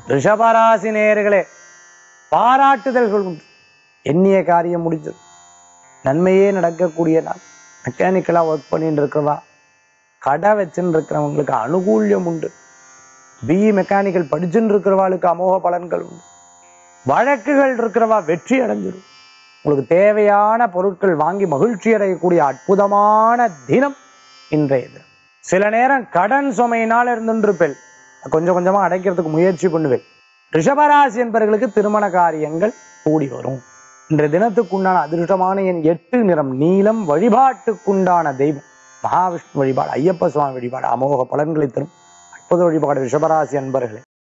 ரிஷபராசி நேயர்களே பாராட்டுதல்கள் உண்டு எண்ணிய காரியம் முடிஞ்சது நன்மையே நடக்கக்கூடிய நாள் மெக்கானிக்கலா ஒர்க் பண்ணிட்டு இருக்கிறவா கடை வச்சுன்னு இருக்கிறவங்களுக்கு அனுகூல்யம் உண்டு பிஇ மெக்கானிக்கல் படிச்சுன்னு இருக்கிறவாளுக்கு அமோக பலன்கள் உண்டு வழக்குகள் இருக்கிறவா வெற்றி அடைஞ்சிடும் உங்களுக்கு தேவையான பொருட்கள் வாங்கி மகிழ்ச்சி அடையக்கூடிய அற்புதமான தினம் இன்றைய தினம் சில நேரம் கடன் சுமையினால் இருந்துருப்பேன் கொஞ்சம் கொஞ்சமா அடைக்கிறதுக்கு முயற்சி பண்ணுவேன் ரிஷபராசி என்பவர்களுக்கு திருமண காரியங்கள் கூடி வரும் இன்றைய தினத்துக்குண்டான அதிர்ஷ்டமான என் எட்டு நிறம் நீலம் வழிபாட்டுக்குண்டான தெய்வம் மகாவிஷ்ணு வழிபாடு ஐயப்ப சுவாமி வழிபாடு அமோக பலன்களை தரும் அற்புத வழிபாடு ரிஷபராசி அன்பர்களே